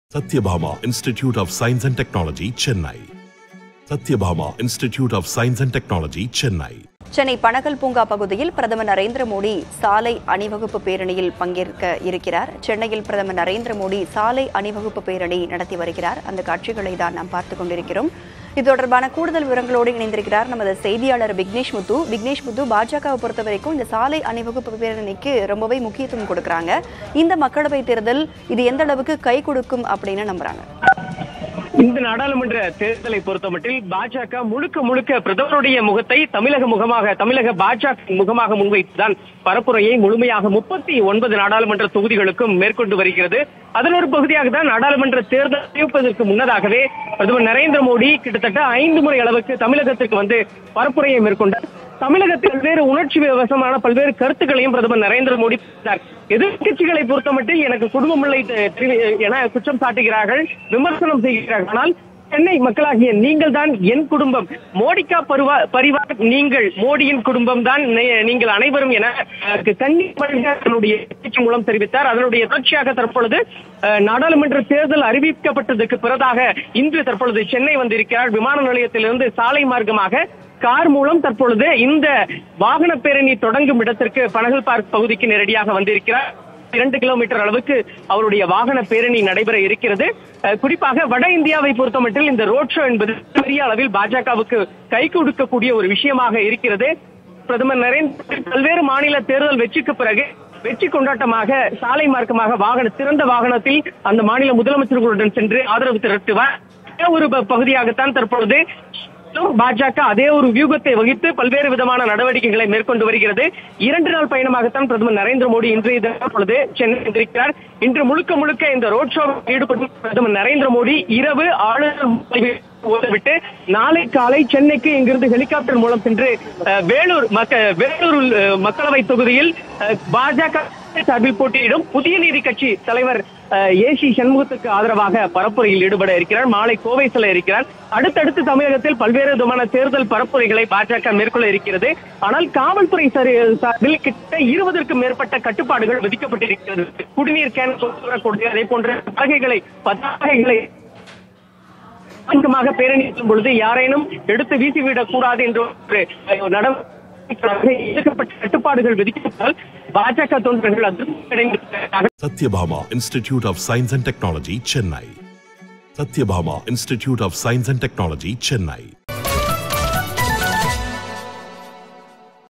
Satyabhama Institute of Science and Technology, Chennai. Satyabhama Institute of Science and Technology, Chennai. Chennai Panagal பூங்கா பகுதியில் பிரதமர் நரேந்திர மோடி சாலை அணிவகுப்பு பேரணியில் பங்கேற்க இருக்கிறார் சென்னையில் பிரதமர் நரேந்திர மோடி சாலை அணிவகுப்பு பேரணி நடத்தி வருகிறார் அந்த காட்சிகளை தான் நாம் பார்த்துக் கொண்டிருக்கிறோம் இது தொடர்பான கூடுதல் விவரங்களோடு இணைந்திருக்கிறார் நமது செய்தியாளர் விக்னேஷ் முத்து விக்னேஷ் முத்து பாஜகவை பொறுத்த வரைக்கும் இந்த சாலை அணிவகுப்பு பேரணிக்கு ரொம்பவே முக்கியத்துவம் கொடுக்கறாங்க இந்த மக்களவைத் தேர்தல் இது எந்த அளவுக்கு கை கொடுக்கும் அப்படின்னு நம்புறாங்க இந்த நாடாளுமன்ற தேர்தலை பொறுத்தமட்டில் பாஜக முழுக்க முழுக்க பிரதமருடைய முகத்தை தமிழக முகமாக தமிழக பாஜக முகமாக முன்வைத்துதான் பரப்புரையை முழுமையாக முப்பத்தி ஒன்பது நாடாளுமன்ற தொகுதிகளுக்கும் மேற்கொண்டு வருகிறது அதன் ஒரு பகுதியாக தான் நாடாளுமன்ற தேர்தல் அறிவிப்பதற்கு முன்னதாகவே பிரதமர் நரேந்திர மோடி கிட்டத்தட்ட ஐந்து முறை அளவுக்கு தமிழகத்திற்கு வந்து பரப்புரையை மேற்கொண்டார் தமிழகத்தில் பல்வேறு உணர்ச்சி வசமான பல்வேறு கருத்துக்களையும் பிரதமர் நரேந்திர மோடி பேசினார் எதிர்க்கட்சிகளை பொறுத்தமட்டில் எனக்கு குடும்பமில்லை தெ- தெரி- என குற்றம் சாட்டுகிறார்கள் விமர்சனம் செய்கிறார்கள் ஆனால் சென்னை மக்களாகிய நீங்கள் தான் என் குடும்பம் மோடிக்கா பருவா பரிவார் நீங்கள் மோடியின் குடும்பம் தான் நே- நீங்கள் அனைவரும் என அஹ், கன்னிமொழியாக தன்னுடைய பேச்சு மூலம் தெரிவித்தார் அதனுடைய தொடர்ச்சியாக தற்பொழுது அஹ், நாடாளுமன்ற தேர்தல் அறிவிக்கப்பட்டதற்கு பிறதாக இன்று தற்பொழுது சென்னை வந்திருக்கிறார் விமான நிலையத்திலிருந்து சாலை மார்க்கமாக கார் மூலம் தற்பொழுது இந்த வாகன பேரணி தொடங்கும் இடத்திற்கு பனகல் பார்க் பகுதிக்கு நேரடியாக வந்திருக்கிறார் இரண்டு கிலோமீட்டர் அளவுக்கு அவருடைய வாகன பேரணி நடைபெற இருக்கிறது அஹ், குறிப்பாக வட இந்தியாவை பொறுத்தமட்டில் இந்த ரோட் ஷோ என்பது பெரிய அளவில் பாஜகவுக்கு கை கொடுக்கக்கூடிய ஒரு விஷயமாக இருக்கிறது பிரதமர் நரேந்திர மோடி பல்வேறு மாநில தேர்தல் வெற்றிக்கு பிறகு வெற்றி கொண்டாட்டமாக சாலை மார்க்கமாக வாகன சிறந்த வாகனத்தில் அந்த மாநில முதலமைச்சர்களுடன் சென்று ஆதரவு திரட்டுவார் அதே ஒரு ப- பகுதியாகத்தான் தற்பொழுது பாஜக அதே ஒரு வியூகத்தை வகித்து பல்வேறு விதமான நடவடிக்கைகளை மேற்கொண்டு வருகிறது இரண்டு நாள் பயணமாகத்தான் பிரதமர் நரேந்திர மோடி இன்றைய தினம் பொழுது சென்னை வந்திருக்கிறார் இன்று முழுக்க முழுக்க இந்த ரோட் ஷோவில் ஈடுபடும் பிரதமர் நரேந்திர மோடி இரவு ஆளுநர் மாளிகை ஓதவிட்டு நாளை காலை சென்னைக்கு இங்கிருந்து ஹெலிகாப்டர் மூலம் சென்று அஹ், வேலூர் மக்க வேலூர் அஹ், மக்களவை தொகுதியில் அஹ், பாஜக சார்பில் போட்டியிடும் புதிய நீதி கட்சி தலைவர் ஏசி சண்முகத்துக்கு ஆதரவாக பரப்புரையில் ஈடுபட இருக்கிறார் மாலை கோவை செல்ல இருக்கிறார் அடுத்தடுத்து தமிழகத்தில் பல்வேறு விதமான தேர்தல் பரப்புரைகளை பாஜக மேற்கொள்ள இருக்கிறது ஆனால் காவல்துறை சரி- சார்பில் கிட்ட இருபதற்கும் மேற்பட்ட கட்டுப்பாடுகள் விதிக்கப்பட்டிருக்கிறது குடிநீர் கேன் கொண்டு வரக்கூடிய அதே போன்ற பலகைகளை பதாகைகளை அதிகமாக பேரணி செல்லும் பொழுது யாரேனும் எடுத்து வீசிவிடக் கூடாது என்ற ஒரு அஹ், நடவடிக்கை இயக்கப்பட்ட கட்டுப்பாடுகள் விதிக்கப்பட்டால் பாஜக தொண்டர்கள் அதிருப்தி அடைந்திருக்கிறார்கள் Satyabhama Institute of Science and Technology, Chennai. Satyabhama Institute of Science and Technology, Chennai.